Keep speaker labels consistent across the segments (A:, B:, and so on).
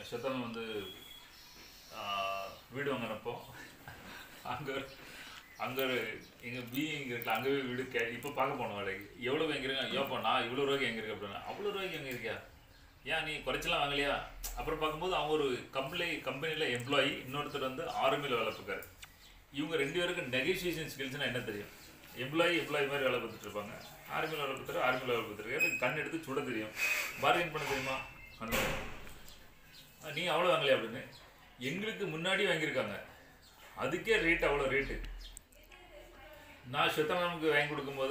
A: ஸ்வத்தன் வந்து ஆஹ், வீடு வாங்கினப்போ அங்கே அங்கே எங்கள் பி இங்கே இருக்குல்ல அங்கே போய் வீடு கே இப்போ பார்க்க போனோம் வாடகைக்கு எவ்வளோ வாங்கிறீங்க ஐயோப்பா நான் இவ்வளோ ரூபாய்க்கு எங்கே இருக்கு அப்படின்னா அவ்வளோ ரூபாய்க்கு எங்கே இருக்கியா ஏன் நீ குறைச்சலாம் வாங்கலையா அப்புறம் பார்க்கும்போது அவங்க ஒரு கம்பெனி கம்பெனியில் எம்ப்ளாயி இன்னொருத்தர் வந்து ஆர்மியில் வேலை பார்க்காரு இவங்க ரெண்டு பேருக்கு நெகோசியேஷன் ஸ்கில்ஸ்னால் என்ன தெரியும் எம்ப்ளாயி எம்ப்ளாயி மாதிரி வேலை பார்த்துட்டு இருப்பாங்க ஆர்மியில் வேலை பார்த்துட்டு ஆர்மியில் வேலை பார்த்துருக்காரு கண் எடுத்து சுட தெரியும் பார்கெயின் பண்ண தெரியுமா பண்ண நீ அவ்வளோ வாங்கலையா அப்படின்னு எங்களுக்கு முன்னாடி வாங்கியிருக்காங்க அதுக்கே ரேட் அவ்வளோ ரேட்டு நான் சுத்தமனுக்கு வாங்கி கொடுக்கும்போது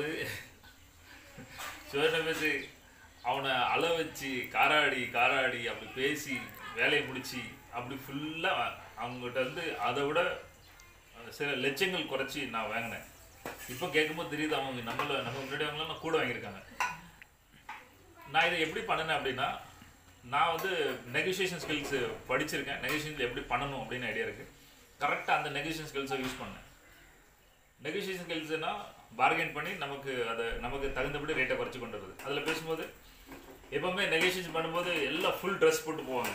A: சுவர்ண பேசி அவனை அள வச்சு காராடி காராடி அப்படி பேசி வேலையை முடிச்சு அப்படி ஃபுல்லாக அவங்ககிட்ட வந்து அதை விட சில லட்சங்கள் குறைச்சி நான் வாங்கினேன் இப்போ கேட்கும்போது தெரியுது அவங்க நம்மள நம்ம முன்னாடி அவங்களாம் கூட வாங்கியிருக்காங்க நான் இதை எப்படி பண்ணினேன் அப்படின்னா நான் வந்து நெகோசியேஷன் ஸ்கில்ஸ் படிச்சிருக்கேன் நெகோசியேஷன் எப்படி பண்ணணும் அப்படின்னு ஐடியா இருக்குது கரெக்டாக அந்த நெகோசியேஷன் ஸ்கில்ஸை யூஸ் பண்ணேன் நெகோசியேஷன் ஸ்கில்ஸ்னா பார்கெயின் பண்ணி நமக்கு அதை நமக்கு தகுந்தபடி ரேட்டை குறைச்சி கொண்டு வருது அதில் பேசும்போது எப்பவுமே நெகோசியேஷன் பண்ணும்போது எல்லாம் ஃபுல் ட்ரெஸ் போட்டு போவாங்க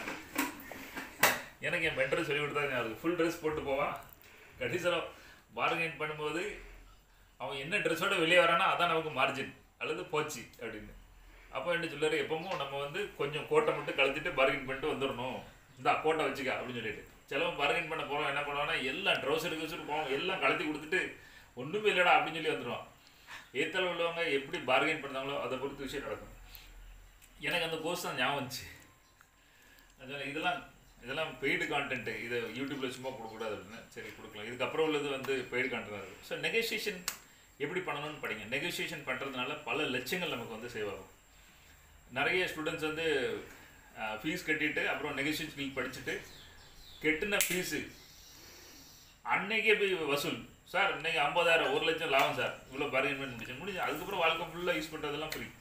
A: எனக்கு என் மென்டர் சொல்லி கொடுத்தா அவருக்கு ஃபுல் ட்ரெஸ் போட்டு போவான் கடைசியில் பார்கெயின் பண்ணும்போது அவன் என்ன ட்ரெஸ்ஸோட வெளியே வரானா அதான் நமக்கு மார்ஜின் அல்லது போச்சு அப்படின்னு அப்போ என்ன சொல்லுவாரு எப்பவும் நம்ம வந்து கொஞ்சம் கோட்டை மட்டும் கழுத்திட்டு பார்கெயின் பண்ணிட்டு வந்துடணும் இந்த கோட்டை வச்சுக்க அப்படின்னு சொல்லிட்டு சிலவன் பார்கெயின் பண்ண போகிறோம் என்ன பண்ணுவான்னா எல்லாம் ட்ரௌசர் கிரௌசர் போவோம் எல்லாம் கழட்டி கொடுத்துட்டு ஒன்றுமே இல்லைடா அப்படின்னு சொல்லி வந்துடுவான் ஏத்தல உள்ளவங்க எப்படி பார்கெயின் பண்ணாங்களோ அதை பொறுத்து விஷயம் நடக்கும் எனக்கு அந்த கோர்ஸ் தான் ஞாபகம் வந்துச்சு அதனால இதெல்லாம் இதெல்லாம் பெய்டு கான்டென்ட் இதை யூடியூப்ல சும்மா கொடுக்கக்கூடாது அப்படின்னு சரி கொடுக்கலாம் இதுக்கப்புறம் உள்ளது வந்து பெய்டு கான்டென்ட் இருக்குது ஸோ நெகோசியேஷன் எப்படி பண்ணணும்னு படிங்க நெகோசியேஷன் பண்ணுறதுனால பல லட்சங்கள் நமக்கு வந்து சேவ் ஆகும் நிறைய ஸ்டூடெண்ட்ஸ் வந்து ஃபீஸ் கட்டிட்டு அப்புறம் நெகோசியேஷன் ஸ்கில் படிச்சுட்டு கெட்டின ஃபீஸு அன்னைக்கே போய் வசூல் சார் இன்னைக்கு ஐம்பதாயிரம் ஒரு லட்சம் லாபம் சார் இவ்வளோ பார்கெயின் முடிச்சு முடிஞ்சு அதுக்கப்புறம் வாழ்க்கை ஃபுல்லாக யூஸ் பண்ணுறதெல்லாம் ஃப்ரீ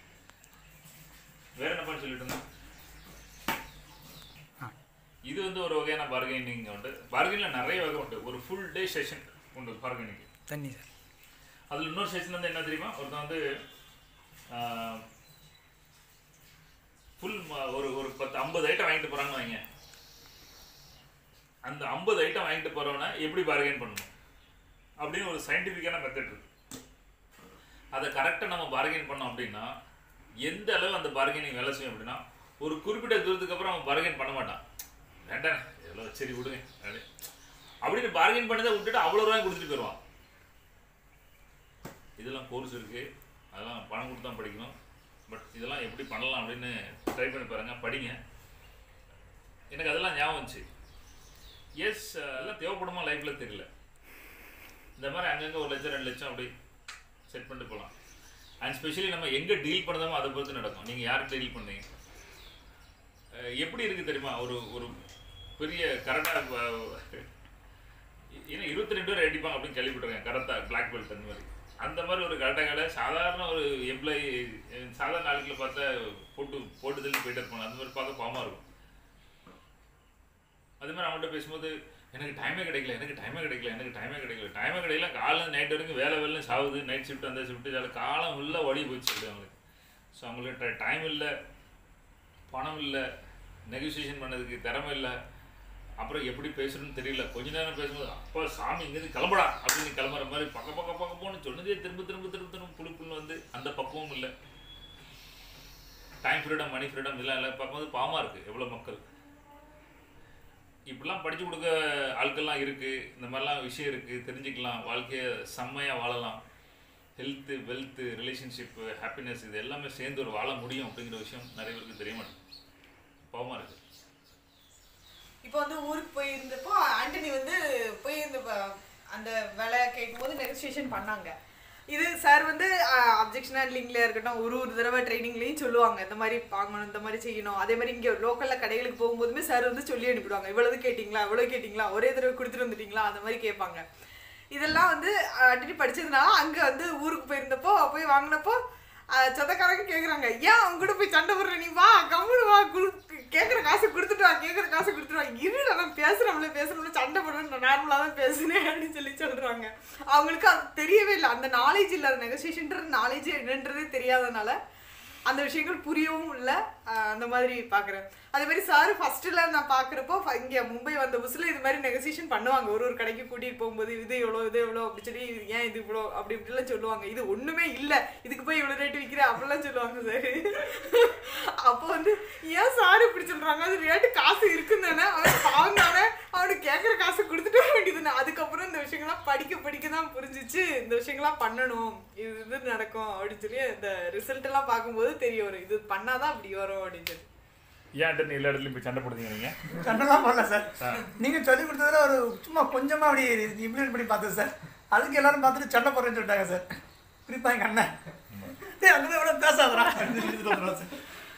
A: வேற என்ன பண்ண சொல்லிட்டு இருந்தேன் இது வந்து ஒரு வகையான பார்கெனிங் உண்டு பார்கெனில் நிறைய வகை உண்டு ஒரு ஃபுல் டே செஷன் உண்டு பார்கெனிங்
B: தண்ணி சார்
A: அதில் இன்னொரு செஷன் வந்து என்ன தெரியுமா ஒருத்தன் வந்து ஃபுல் ஒரு ஒரு பத்து ஐம்பது ஐட்டம் வாங்கிட்டு போகிறான்னு வைங்க அந்த ஐம்பது ஐட்டம் வாங்கிட்டு போகிறவனை எப்படி பார்கெயின் பண்ணணும் அப்படின்னு ஒரு சயின்டிஃபிக்கான மெத்தட் இருக்கு அதை கரெக்டாக நம்ம பார்கெயின் பண்ணோம் அப்படின்னா எந்த அளவு அந்த பார்கெனிங் வேலை செய்யும் அப்படின்னா ஒரு குறிப்பிட்ட தூரத்துக்கு அப்புறம் அவன் பார்கெயின் பண்ண மாட்டான் வேண்டாம் எவ்வளோ சரி விடுங்க அப்படி அப்படின்னு பார்கெயின் பண்ணதை விட்டுட்டு அவ்வளோ ரூபாய் கொடுத்துட்டு போயிடுவான் இதெல்லாம் கோர்ஸ் இருக்குது அதெல்லாம் பணம் கொடுத்து தான் படிக்கணும் பட் இதெல்லாம் எப்படி பண்ணலாம் அப்படின்னு ட்ரை பண்ணி பாருங்க படிங்க எனக்கு அதெல்லாம் ஞாபகம் வந்துச்சு எஸ் அதெல்லாம் தேவைப்படுமா லைஃப்பில் தெரியல இந்த மாதிரி அங்கங்கே ஒரு லட்சம் ரெண்டு லட்சம் அப்படி செட் பண்ணிட்டு போகலாம் அண்ட் ஸ்பெஷலி நம்ம எங்கே டீல் பண்ணுறோமோ அதை பொறுத்து நடக்கும் நீங்கள் யார்கிட்ட டீல் பண்ணீங்க அஹ் எப்படி இருக்குது தெரியுமா ஒரு ஒரு பெரிய கரெக்டாக ஏன்னா இருபத்தி ரெண்டு பேர் அடிப்பாங்க அப்படின்னு கேள்விப்பட்டிருக்கேன் கரெக்டாக பிளாக் பெல்ட் அந்த மாதிரி அந்த மாதிரி ஒரு கரெக்டாக கடை சாதாரண ஒரு எம்ப்ளாயி சாதாரண நாளைக்கில் பார்த்தா போட்டு போட்டு தள்ளி போயிட்டு இருப்பாங்க அந்த மாதிரி பார்க்க பாவமாக இருக்கும் அதே மாதிரி அவங்கள்ட்ட பேசும்போது எனக்கு டைமே கிடைக்கல எனக்கு டைமே கிடைக்கல எனக்கு டைமே கிடைக்கல டைமே கிடைக்கல காலைல நைட் வரைக்கும் வேலை வேலை சாவுது நைட் ஷிஃப்ட் அந்த ஷிஃப்ட் அதில் காலம் ஃபுல்லாக ஓடி போச்சு அப்படி அவங்களுக்கு ஸோ அவங்களுக்கு டைம் இல்லை பணம் இல்லை நெகோசியேஷன் பண்ணதுக்கு திறமை இல்லை அப்புறம் எப்படி பேசணும்னு தெரியல கொஞ்ச நேரம் பேசும்போது அப்பா சாமி இங்கேருந்து கிளம்புடா அப்படின்னு கிளம்புற மாதிரி பக்க பக்க பக்க போன்னு சொன்னதே திரும்ப திரும்ப திரும்ப திரும்ப புழு புண்ணு வந்து அந்த பக்குவம் இல்லை டைம் ஃப்ரீடம் மணி ஃப்ரீடம் இதெல்லாம் இல்லை பார்க்கும்போது பாவமாக இருக்குது எவ்வளோ மக்கள் இப்படிலாம் படித்து கொடுக்க ஆட்கள்லாம் இருக்குது இந்த மாதிரிலாம் விஷயம் இருக்குது தெரிஞ்சுக்கலாம் வாழ்க்கையை செம்மையாக வாழலாம் ஹெல்த்து வெல்த்து ரிலேஷன்ஷிப்பு ஹாப்பினஸ் இது எல்லாமே சேர்ந்து ஒரு வாழ முடியும் அப்படிங்கிற விஷயம் நிறைய பேருக்கு தெரிய மாட்டேங்குது பாவமாக இருக்குது
C: இப்போ வந்து ஊருக்கு போயிருந்தப்போ ஆண்டனி வந்து போயிருந்த ப- அந்த வேலை கேட்கும்போது நெகோசியேஷன் பண்ணாங்க இது சார் வந்து அப்ஜெக்ஷன் ஹேண்ட்லிங்ல இருக்கட்டும் ஒரு ஒரு தடவை ட்ரைனிங்லையும் சொல்லுவாங்க இந்த மாதிரி வாங்கணும் இந்த மாதிரி செய்யணும் அதே மாதிரி இங்கே லோக்கலில் கடைகளுக்கு போகும்போதுமே சார் வந்து சொல்லி அனுப்பிடுவாங்க இவ்வளவு கேட்டிங்களா இவ்வளவு கேட்டிங்களா ஒரே தடவை கொடுத்துட்டு வந்துட்டீங்களா அந்த மாதிரி கேட்பாங்க இதெல்லாம் வந்து அடிக்கடி படிச்சதுனால அங்கே வந்து ஊருக்கு போயிருந்தப்போ போய் வாங்கினப்போ அஹ், சொந்தக்காரங்க கேட்குறாங்க ஏன் அவங்க கூட போய் சண்டை போடுற நீ வா கம்முனு வா குடு கேட்குற காசு கொடுத்துட்டு வா கேட்குற காசு கொடுத்துட்டு வா இருடா நான் பேசுகிறவங்கள பேசுகிறவங்கள சண்டை போடுறேன் நான் நார்மலாக தான் பேசுனேன் அப்படின்னு சொல்லி சொல்கிறாங்க அவங்களுக்கு அது தெரியவே இல்லை அந்த நாலேஜ் இல்லை அந்த நெகோசியேஷன்ற நாலேஜ் என்னன்றதே தெரியாதனால அந்த விஷயங்கள் புரியவும் இல்லை அந்த மாதிரி பார்க்குறேன் அதே மாதிரி சார் ஃபர்ஸ்ட்ல நான் பார்க்குறப்போ இங்கே மும்பை வந்த புதுசில் இது மாதிரி நெகோசியேஷன் பண்ணுவாங்க ஒரு ஒரு கடைக்கு கூட்டிகிட்டு போகும்போது இது எவ்வளோ இது எவ்வளோ அப்படி சொல்லி இது ஏன் இது இவ்வளோ அப்படி இப்படிலாம் சொல்லுவாங்க இது ஒன்றுமே இல்லை இதுக்கு போய் இவ்வளோ ரேட்டு விற்கிற அப்படிலாம் சொல்லுவாங்க சார் அப்போ வந்து ஏன் சார் இப்படி சொல்கிறாங்க அது ரேட்டு காசு இருக்குன்னு தானே அவன் பாவம் தானே அவனுக்கு கேட்குற காசு கொடுத்துட்டு வர வேண்டியதுன்னு அதுக்கப்புறம் இந்த விஷயங்கள்லாம் படிக்க படிக்க தான் புரிஞ்சிச்சு இந்த விஷயங்கள்லாம் பண்ணணும் இது இது நடக்கும் அப்படின்னு சொல்லி இந்த ரிசல்ட் எல்லாம் பார்க்கும்போது தெரிய வரும் இது பண்ணாதான் அப்படி வரும் அப்படின்னு சொல்லி
A: ஏன் ஆண்டனி எல்லா இடத்துலையும் போய் சண்டை போடுறீங்க நீங்க
B: சண்டைலாம் பண்ணல சார் நீங்க சொல்லி கொடுத்ததுல ஒரு சும்மா கொஞ்சமா அப்படி இம்ப்ளிமெண்ட் பண்ணி பார்த்தேன் சார் அதுக்கு எல்லாரும் பார்த்துட்டு சண்டை போடுறேன்னு சொல்லிட்டாங்க சார் குறிப்பா எங்க அண்ணன் டேய் அங்கே எவ்வளோ பேசாதடா அப்படின்னு சொல்லி சொல்றான் சார்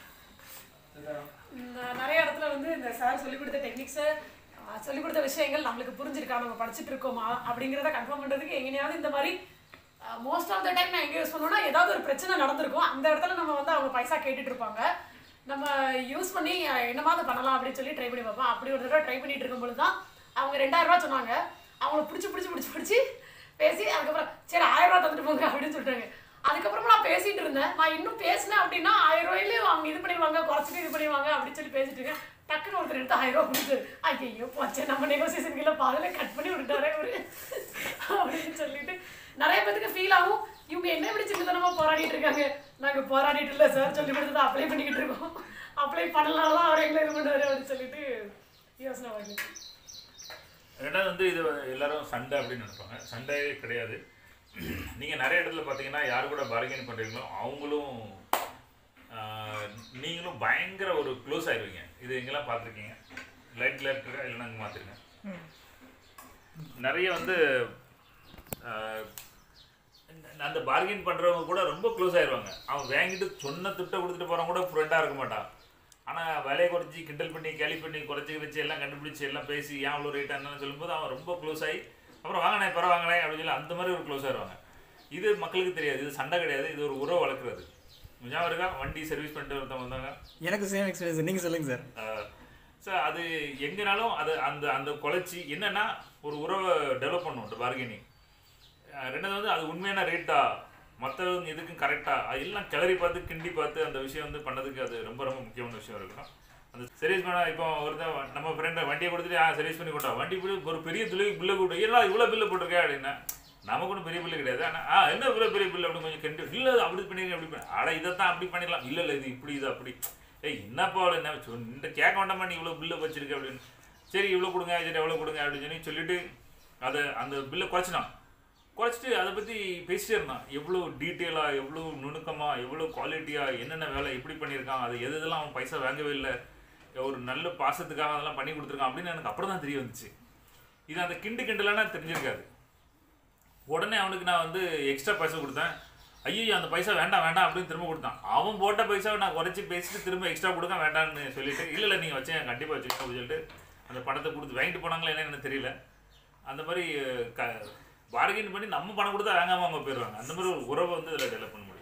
D: இந்த நிறைய இடத்துல வந்து இந்த சார் சொல்லிக் கொடுத்த டெக்னிக்ஸை சொல்லிக் கொடுத்த விஷயங்கள் நம்மளுக்கு புரிஞ்சிருக்கா நம்ம படிச்சுட்டு இருக்கோமா அப்படிங்கிறத கன்ஃபார்ம் பண்ணுறதுக்கு எங்கேயாவது இந்த மாதிரி மோஸ்ட் ஆஃப் த டைம் நான் எங்கே யூஸ் பண்ணுவேன்னா ஏதாவது ஒரு பிரச்சனை நடந்திருக்கும் அந்த இடத்துல நம்ம வந்து அவங்க பைசா கேட்டுட்டு இருப்பாங்க நம்ம யூஸ் பண்ணி அஹ், என்னமாவது பண்ணலாம் அப்படின்னு சொல்லி ட்ரை பண்ணி பார்ப்போம் அப்படி ஒரு தடவை ட்ரை பண்ணிட்டு இருக்கும்பொழுது தான் அவங்க ரெண்டாயிரம் ரூபா சொன்னாங்க அவங்கள பிடிச்சி பிடிச்சி பிடிச்சி பிடிச்சி பேசி அதுக்கப்புறம் சரி ஆயிரம் ரூபா தந்துட்டு போங்க அப்படின்னு சொல்லிட்டாங்க அதுக்கப்புறமா நான் பேசிட்டு இருந்தேன் நான் இன்னும் பேசினேன் அப்படின்னா ஆயிரம் ரூபாயிலே அவங்க இது பண்ணிடுவாங்க குறைச்சிட்டு இது பண்ணிடுவாங்க அப்படின்னு சொல்லி பேசிட்டு இருக்கேன் டக்குன்னு ஒருத்தர் எடுத்து ஆயிரம் ரூபா கொடுத்தாரு ஐயோ போச்சே நம்ம நெகோசியேஷன் கீழே பாதியில கட் பண்ணி விட்டுட்டாரே இவரு அப்படின்னு சொல்லிட்டு நிறைய பேத்துக்கு ஃபீல் ஆகும் இவங்க என்ன இப்படி சின்னதனமா போராடிட்டு இருக்காங்க நாங்க போராடிட்டு இல்ல சார் சொல்லி கொடுத்ததை அப்ளை பண்ணிக்கிட்டு இருக்கோம் அப்ளை பண்ணலாம் அவர் எங்களை இது பண்ணுவாரு அப்படின்னு சொல்லிட்டு யோசனை பண்ணி
A: ரெண்டாவது வந்து இது எல்லாரும் சண்டை அப்படின்னு நினைப்பாங்க சண்டையே கிடையாது நீங்கள் நிறைய இடத்துல பார்த்தீங்கன்னா யார் கூட பார்கெயின் பண்ணுறீங்களோ அவங்களும் ஆஹ், நீங்களும் பயங்கர ஒரு க்ளோஸ் ஆயிடுவீங்க இது எங்கெல்லாம் பார்த்துருக்கீங்க லைட்டில் இருக்கிற இல்லைன்னா அங்கே மாற்றிருங்க நிறைய வந்து ஆஹ், அந்த பார்கெயின் பண்ணுறவங்க கூட ரொம்ப க்ளோஸ் ஆயிடுவாங்க அவன் வாங்கிட்டு சொன்ன துட்டை கொடுத்துட்டு போகிறவங்க கூட ஃப்ரெண்டாக இருக்க மாட்டான் ஆனால் விலையை குறைச்சி கிண்டல் பண்ணி கேலி பண்ணி குறைச்சி வச்சு எல்லாம் கண்டுபிடிச்சி எல்லாம் பேசி ஏன் அவ்வளோ ரேட் ஆனாலும் சொல்லும்போது அவன் ரொம்ப க்ளோஸ் ஆகி அப்புறம் வாங்கினே பிற வாங்கினேன் அப்படின்னு சொல்லி அந்த மாதிரி ஒரு க்ளோஸ் ஆயிடுவாங்க இது மக்களுக்கு தெரியாது இது சண்டை கிடையாது இது ஒரு உறவு வளர்க்குறது ஞாபகம் இருக்கா வண்டி சர்வீஸ் பண்ணிட்டு ஒருத்தவங்க வந்தாங்க
B: எனக்கு சேம் எக்ஸ்பீரியன்ஸ் நீங்க சொல்லுங்க சார்
A: சார் அது எங்கனாலும் அது அந்த அந்த குலைச்சி என்னன்னா ஒரு உறவை டெவலப் பண்ணும் பார்கெனிங் ரெண்டாவது வந்து அது உண்மையான ரேட்டா மற்றவங்க எதுக்கும் கரெக்டா எல்லாம் கிளறி பார்த்து கிண்டி பார்த்து அந்த விஷயம் வந்து பண்ணதுக்கு அது ரொம்ப ரொம்ப முக்கியமான விஷயம் இருக்கணும் அந்த சர்வீஸ் பண்ண இப்போ ஒருத்தன் நம்ம ஃப்ரெண்டை வண்டியை கொடுத்துட்டு ஆ சர்வீஸ் பண்ணி கொண்டா வண்டி பில்லு ஒரு பெரிய துளி பில்லை கூட்டு எல்லாம் இவ்வளோ பில்லு போட்டிருக்கேன் அப்படின்னா நமக்கு ஒன்றும் பெரிய பில்லு கிடையாது ஆனால் ஆ என்ன இவ்வளோ பெரிய பில்லு அப்படின்னு கொஞ்சம் கண்டு இல்லை அப்படி பண்ணிருக்கேன் அப்படி பண்ணி அட இதை தான் அப்படி பண்ணிடலாம் இல்லை இல்லை இது இப்படி இது அப்படி ஏய் என்னப்பா அவ்வளோ என்ன சொல்~ இந்த கேட்க வேண்டாமா நீ இவ்வளோ பில்லு வச்சிருக்க அப்படின்னு சரி இவ்வளோ கொடுங்க சரி எவ்வளோ கொடுங்க அப்படின்னு சொல்லி சொல்லிட்டு அதை அந்த பில்லை குறைச்சினான் குறைச்சிட்டு அதை பற்றி பேசிட்டே இருந்தான் எவ்வளோ டீட்டெயிலாக எவ்வளோ நுணுக்கமாக எவ்வளோ குவாலிட்டியாக என்னென்ன வேலை எப்படி பண்ணியிருக்கான் அது எது எதெல்லாம் அவன் பைசா வாங்கவே இல்லை ஒரு நல்ல பாசத்துக்காக அதெல்லாம் பண்ணி கொடுத்துருக்கான் அப்படின்னு எனக்கு அப்புறம் தான் தெரிய வந்துச்சு இது அந்த கிண்டு கிண்டலானா தெரிஞ்சிருக்காது உடனே அவனுக்கு நான் வந்து எக்ஸ்ட்ரா பைசா கொடுத்தேன் ஐயோ அந்த பைசா வேண்டாம் வேண்டாம் அப்படின்னு திரும்ப கொடுத்தான் அவன் போட்ட பைசாவை நான் குறைச்சி பேசிட்டு திரும்ப எக்ஸ்ட்ரா கொடுக்க வேண்டாம்னு சொல்லிட்டு இல்லை இல்லை நீங்கள் வச்சேன் கண்டிப்பாக வச்சுக்கோங்க அப்படின்னு சொல்லிட்டு அந்த பணத்தை கொடுத்து வாங்கிட்டு போனாங்களா என்னன்னு எனக்கு தெரியல அந்த மாதிரி க பார்கெயின் பண்ணி நம்ம பணம் கொடுத்தா வாங்காம அவங்க போயிடுவாங்க அந்த மாதிரி ஒரு உறவை வந்து இதில் டெவலப் பண்ண முடியும்